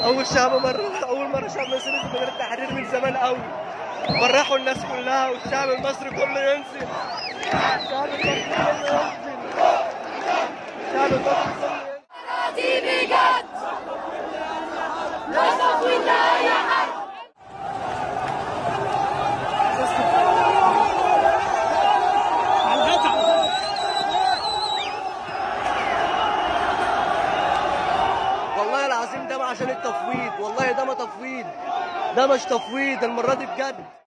اول شعب مره اول مره شعب مصر ينزل ميدان التحرير من زمان قوي فرحوا الناس كلها والشعب المصري كله ينزل الشعب المصري كله ينزل الشعب المصري كله ينزل دي بجد لا تطويل لأي حد والله العظيم ده ما عشان التفويض والله ده ما تفويض ده مش تفويض المره دي بجد